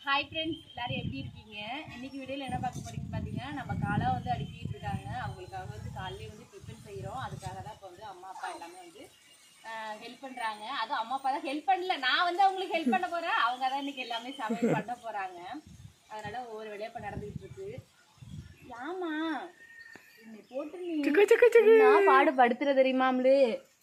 hi friends எல்லாரும் எப்படி இருக்கீங்க இன்னைக்கு வீடியோவில் என்ன பார்க்க போறீங்க பார்த்தீங்கன்னா நம்ம காலை வந்து அடுக்கிட்டு இருக்காங்க அவங்களுக்காக வந்து காலையிலே வந்து டிஃபன் செய்கிறோம் அதுக்காக தான் இப்போ வந்து அம்மா அப்பா எல்லாமே வந்து ஹெல்ப் பண்ணுறாங்க அதுவும் அம்மா அப்பா தான் ஹெல்ப் பண்ணல நான் வந்து அவங்களுக்கு ஹெல்ப் பண்ண போகிறேன் அவங்க தான் இன்னைக்கு எல்லாமே சமையல் பண்ண போகிறாங்க அதனால ஒவ்வொரு வேலையாக இப்போ நடந்துகிட்டு இருக்கு ஆமா என்னை போட்டு நீ என்ன பாடு படுத்துற தெரியுமாம்லு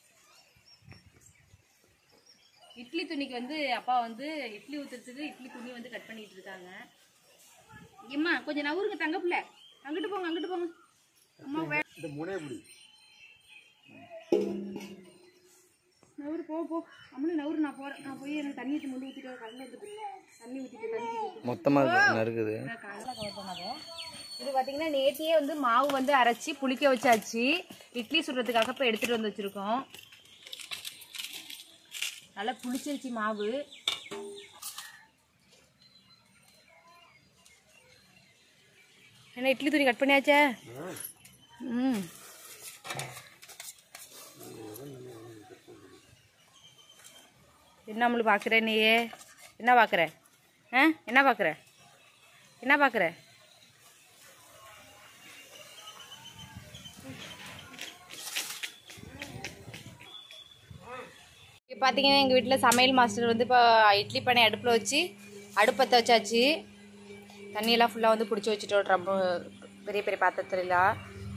இட்லி துணிக்கு வந்து அப்பா வந்து இட்லி ஊத்துறதுக்கு இட்லி துணி வந்து கட் பண்ணிட்டு இருக்காங்க ஏம்மா கொஞ்சம் நவுருங்க தங்க பிள்ளை அங்கிட்டு போங்க அங்கிட்டு போங்க அம்மா வே இந்த முனைய முடி நவுரு போ போ அம்மனு நவுரு நான் போறேன் நான் போய் எனக்கு தண்ணி ஊற்றி முண்டு ஊற்றிட்டு கலந்து எடுத்துட்டு தண்ணி ஊற்றிட்டு தண்ணி ஊற்றிட்டு மொத்தமாக நறுக்குது இது பார்த்தீங்கன்னா நேத்தியே வந்து மாவு வந்து அரைச்சி புளிக்க வச்சாச்சு இட்லி சுடுறதுக்காக இப்போ எடுத்துகிட்டு வந்து வச்சுருக்கோம் நல்லா புளிச்சிருச்சு மாவு என்ன இட்லி துணி கட் பண்ணியாச்சா ம் என்ன நம்மளு பார்க்குற நீயே என்ன பார்க்குற ஆ என்ன பார்க்குற என்ன பார்க்குற இப்போ பார்த்தீங்கன்னா எங்கள் வீட்டில் சமையல் மாஸ்டர் வந்து இப்போ இட்லி பண்ணை அடுப்பில் வச்சு அடுப்பத்தை வச்சாச்சு தண்ணியெல்லாம் ஃபுல்லாக வந்து பிடிச்சி வச்சுட்டோம் ரொம்ப பெரிய பெரிய பாத்திரத்துலலாம்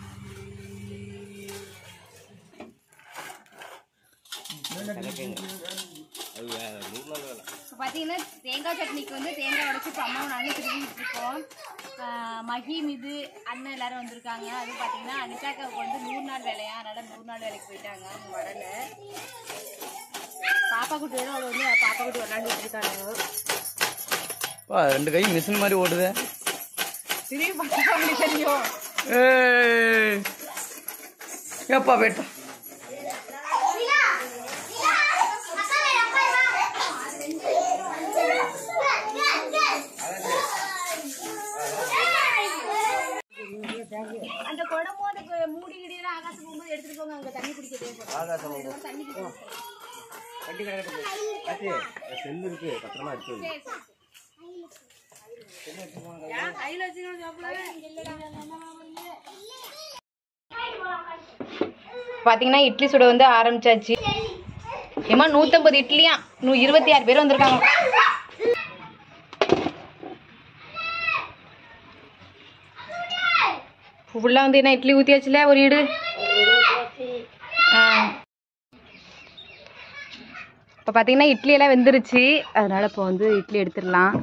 இப்போ பார்த்தீங்கன்னா தேங்காய் சட்னிக்கு வந்து தேங்காய் உடச்சி இப்போ அம்மாவும் நானும் திருவிட்டு இருக்கோம் ஆஹ் மஹீம் இது அண்ணன் எல்லாரும் வந்திருக்காங்க அது பார்த்தீங்கன்னா அனிதாக்காவுக்கு வந்து நூறு நாள் வேலையா அதனால் நூறு நாள் வேலைக்கு போயிட்டாங்க அவங்க வரல பாப்பா குட்டி வேணும் அவள் வந்து பாப்பா குட்டி விளாண்டுட்டு இருக்காங்க பா ரெண்டு கை மிஷின் மாதிரி ஓடுதே திரும்பி பார்த்தா அவங்களுக்கு தெரியும் ஏய் ஏப்பா பேட்டா அந்த குடமும் அந்த கு- மூடி கிடியெல்லாம் ஆகாசம் போகும்போது எடுத்துட்டு போங்க அங்கே தண்ணி குடிக்க தேவைப்படும் தண்ணி குடிக்க வண்டி கிடக்கு ஆச்சி செல்லு இருக்கு பத்திரமா இருக்கு கையில் பார்த்தீங்கன்னா இட்லி சுட வந்து ஆரம்பிச்சாச்சு ஏமா நூற்றம்பது இட்லியா நூ இருபத்தி ஆறு பேர் வந்திருக்காங்க ஃபுல்லாக வந்து என்ன இட்லி ஊற்றியாச்சுல ஒரு ஈடு இப்போ பார்த்தீங்கன்னா இட்லி எல்லாம் வெந்துருச்சு அதனால இப்போ வந்து இட்லி எடுத்துடலாம்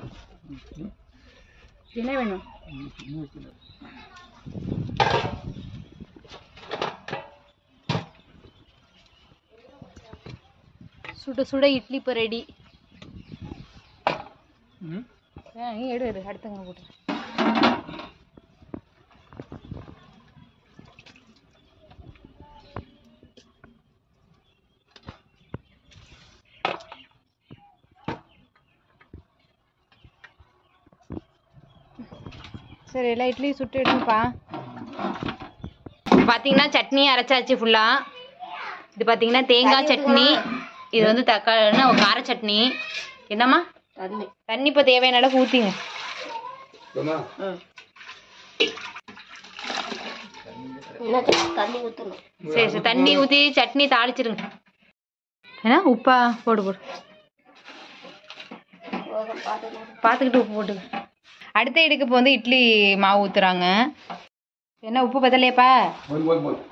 என்ன வேணும் சுட சுட இட்லி இப்போ ரெடி நீ எடு எடு அடுத்தவங்க போட்டு சரி எல்லா இட்லியும் சுட்டு எடுப்பா பார்த்தீங்கன்னா சட்னி அரைச்சாச்சு ஃபுல்லாக இது பார்த்தீங்கன்னா தேங்காய் சட்னி இது வந்து தக்காளி என்ன, கார சட்னி என்னம்மா தண்ணி தண்ணி இப்போ தேவையான அளவுக்கு ஊற்றிங்க சரி சரி தண்ணி ஊற்றி சட்னி தாளிச்சிருங்க என்ன உப்பா போடு போடு பார்த்துக்கிட்டு உப்பு போட்டு அடுத்த இடுக்கு இப்போ வந்து இட்லி மாவு ஊற்றுறாங்க என்ன உப்பு பத்தலையாப்பா போய் போய் போய்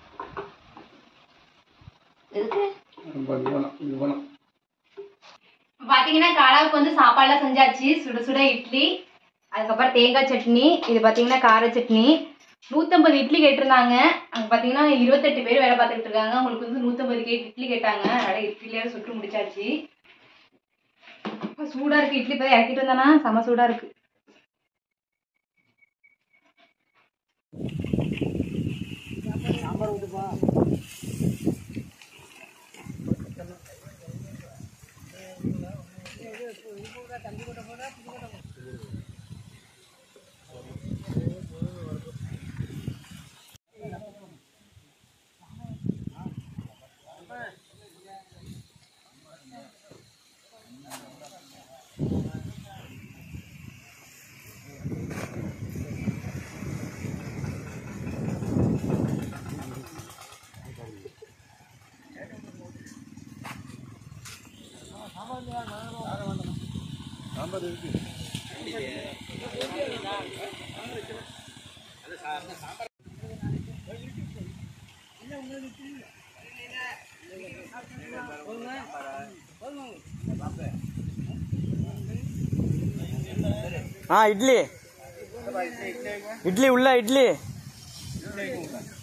இது வேணும் பார்த்தீங்கன்னா காளாவுக்கு வந்து சாப்பாடுலாம் செஞ்சாச்சு சுட சுட இட்லி அதுக்கப்புறம் தேங்காய் சட்னி இது பார்த்தீங்கன்னா கார சட்னி நூற்றம்பது இட்லி கேட்டிருந்தாங்க அங்கே பார்த்தீங்கன்னா இருபத்தெட்டு பேர் வேலை பார்த்துக்கிட்டு இருக்காங்க அவங்களுக்கு வந்து நூற்றம்பது கே இட்லி கேட்டாங்க அதனால இட்லியோட சுட்டு முடிச்சாச்சு அப்பா, சூடா இருக்கு இட்லி இப்போ இறக்கிட்டு வந்தானா செம சூடா இருக்கு சாம்பார் இருக்கு ஆ இட்லி இட்லி உள்ள இட்லி இட்லி வைக்குங்க